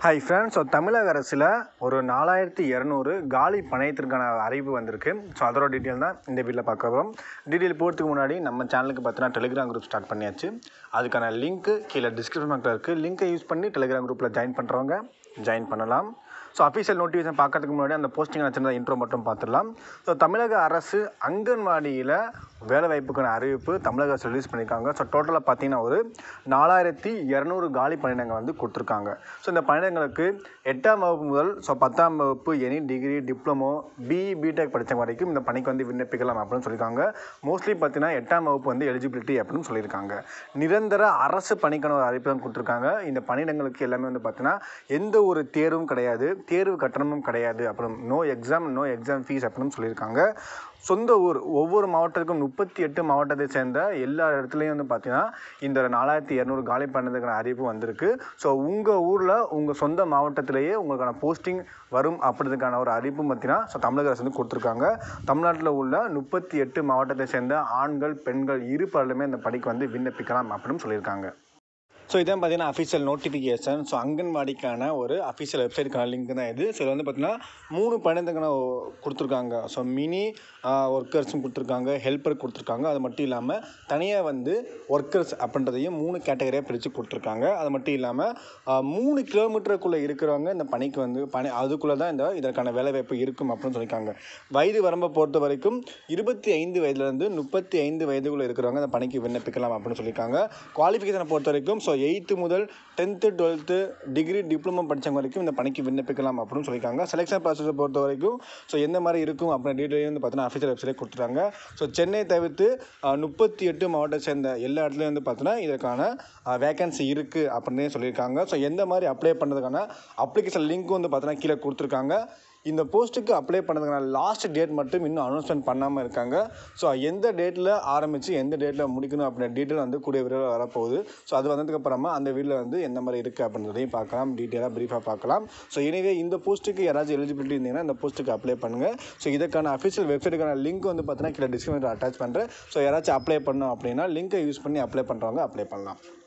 hi friends so தமிழக அரசில் ஒரு நாலாயிரத்தி இரநூறு காலி பணையத்திற்கான அறிவிப்பு வந்திருக்கு ஸோ அதோட டீட்டெயில் தான் இந்த வீடியோவில் பார்க்க போகிறோம் டீட்டெயில் போகிறதுக்கு முன்னாடி நம்ம சேனலுக்கு பார்த்தீங்கன்னா டெலிகிராம் குரூப் ஸ்டார்ட் பண்ணியாச்சு அதுக்கான லிங்க்கு கீழே டிஸ்கிரிப்ஷன் பாக்ஸில் இருக்குது லிங்க்கை யூஸ் பண்ணி டெலிகிராம் குரூப்பில் ஜாயின் பண்ணுறவங்க ஜாயின் பண்ணலாம் ஸோ அஃபீஷியல் நோட்டிஃபிகேஷன் பார்க்கறதுக்கு முன்னாடி அந்த போஸ்டிங் சின்ன இன்ட்ரோ மட்டும் பார்த்துடலாம் ஸோ தமிழக அரசு அங்கன்வாடியில் வேலை வாய்ப்புக்கான அறிவிப்பு தமிழக அரசு ரிலீஸ் பண்ணியிருக்காங்க ஸோ டோட்டலாக பார்த்தீங்கன்னா ஒரு நாலாயிரத்தி இரநூறு காலி பணியிடங்கள் வந்து கொடுத்துருக்காங்க ஸோ இந்த பணியிடங்களுக்கு எட்டாம் வகுப்பு முதல் ஸோ பத்தாம் வகுப்பு any degree diploma BE BTech படித்த வரைக்கும் இந்த பணிக்கு வந்து விண்ணப்பிக்கலாம் அப்படின்னு சொல்லியிருக்காங்க மோஸ்ட்லி பார்த்தீங்கன்னா எட்டாம் வகுப்பு வந்து எலிஜிபிலிட்டி அப்படின்னு சொல்லியிருக்காங்க நிரந்தர அரசு பணிக்கான ஒரு அறிவிப்பு தான் கொடுத்துருக்காங்க இந்த பணியிடங்களுக்கு எல்லாமே வந்து பார்த்தீங்கன்னா எந்த ஒரு தேர்வும் கிடையாது தேர்வு கட்டணமும் கிடையாது அப்புறம் no exam no exam fees அப்படின்னு சொல்லியிருக்காங்க சொந்த ஊர் ஒவ்வொரு மாவட்டத்துக்கும் முப்பத்தி எட்டு மாவட்டத்தை சேர்ந்த எல்லா இடத்துலையும் வந்து பார்த்தீங்கன்னா இந்த நாலாயிரத்தி இரநூறு காலி பண்ணதுக்கான அறிவிப்பு வந்திருக்கு ஸோ உங்கள் ஊரில் உங்கள் சொந்த மாவட்டத்திலேயே உங்களுக்கான போஸ்டிங் வரும் அப்படின்றதுக்கான ஒரு அறிவிப்பு பார்த்தீங்கன்னா ஸோ தமிழக அரசு வந்து கொடுத்துருக்காங்க தமிழ்நாட்டில் உள்ள முப்பத்தி எட்டு மாவட்டத்தை சேர்ந்த ஆண்கள் பெண்கள் இரு பாலுமே இந்த படிக்கு வந்து விண்ணப்பிக்கலாம் அப்படின்னு சொல்லியிருக்காங்க ஸோ இதான் பார்த்தீங்கன்னா அஃபிஷியல் நோட்டிஃபிகேஷன் ஸோ அங்கன்வாடிக்கான ஒரு அஃபிஷியல் வெப்சைட்டுக்கான லிங்க் தான் இது ஸோ இது வந்து பார்த்தீங்கன்னா மூணு பயணத்துக்கான கொடுத்துருக்காங்க ஸோ மினி ஒர்க்கர்ஸும் கொடுத்துருக்காங்க ஹெல்ப்பர் கொடுத்துருக்காங்க அது மட்டும் இல்லாமல் தனியாக வந்து ஒர்க்கர்ஸ் அப்படின்றதையும் மூணு கேட்டகரியாக பிரித்து கொடுத்துருக்காங்க அது மட்டும் இல்லாமல் மூணு கிலோமீட்டருக்குள்ளே இருக்கிறவங்க இந்த பணிக்கு வந்து பணி அதுக்குள்ளே தான் இந்த இதற்கான வேலைவாய்ப்பு இருக்கும் அப்படின்னு சொல்லியிருக்காங்க வயது வரம்பை பொறுத்த வரைக்கும் இருபத்தி ஐந்து வயதுலேருந்து முப்பத்தி ஐந்து வயதுக்குள்ளே இருக்கிறவங்க இந்த பணிக்கு விண்ணப்பிக்கலாம் அப்படின்னு சொல்லியிருக்காங்க குவாலிஃபிகேஷனை பொறுத்த வரைக்கும் ஸோ எயித்து முதல் டென்த்து டுவெல்த்து டிகிரி டிப்ளமோ படித்தவங்க வரைக்கும் இந்த பணிக்கு விண்ணப்பிக்கலாம் அப்படின்னு சொல்லியிருக்காங்க செலெக்ஷன் ப்ராசஸை பொறுத்த வரைக்கும் ஸோ எந்த மாதிரி இருக்கும் அப்படின்னு டீட்டெயில் வந்து பார்த்தீங்கன்னா அஃபிஷியல் வெப்சைட் கொடுத்துருக்காங்க ஸோ சென்னை தவிர்த்து முப்பத்தி எட்டு மாவட்டத்தை சேர்ந்த எல்லா இடத்துலையும் வந்து பார்த்தீங்கன்னா இதற்கான வேகன்சி இருக்குது அப்படின்னு சொல்லியிருக்காங்க ஸோ எந்த மாதிரி அப்ளை பண்ணுறதுக்கான அப்ளிகேஷன் லிங்க் வந்து பார்த்தீங்கன்னா கீழே கொடுத்துருக்காங்க இந்த போஸ்ட்டுக்கு அப்ளை பண்ணதுக்கான லாஸ்ட் டேட் மட்டும் இன்னும் அனௌன்ஸ்மெண்ட் பண்ணாமல் இருக்காங்க ஸோ எந்த டேட்டில் ஆரம்பித்து எந்த டேட்டில் முடிக்கணும் அப்படின்ற டீட்டெயில் வந்து கூடிய விரைவில் வரப்போகுது ஸோ அது வந்ததுக்கப்புறமா அந்த வீட்டில் வந்து எந்த மாதிரி இருக்குது அப்படின்றதையும் பார்க்கலாம் டீட்டெயிலாக ப்ரீஃபாக பார்க்கலாம் ஸோ எனவே இந்த போஸ்ட்டுக்கு யாராச்சும் எலிஜிபிலிட்டி இருந்தீங்கன்னா இந்த போஸ்ட்டுக்கு அப்ளை பண்ணுங்கள் ஸோ இதுக்கான அஃபிஷியல் வெப்சைட்டுக்கான லிங்க் வந்து பார்த்தீங்கன்னா கீழே டிஸ்கிரிப்ஷனில் அட்டாச் பண்ணுறேன் ஸோ யாராச்சும் அப்ளை பண்ணோம் அப்படின்னா லிங்கை யூஸ் பண்ணி அப்ளை பண்ணுறவங்க அப்ளை பண்ணலாம்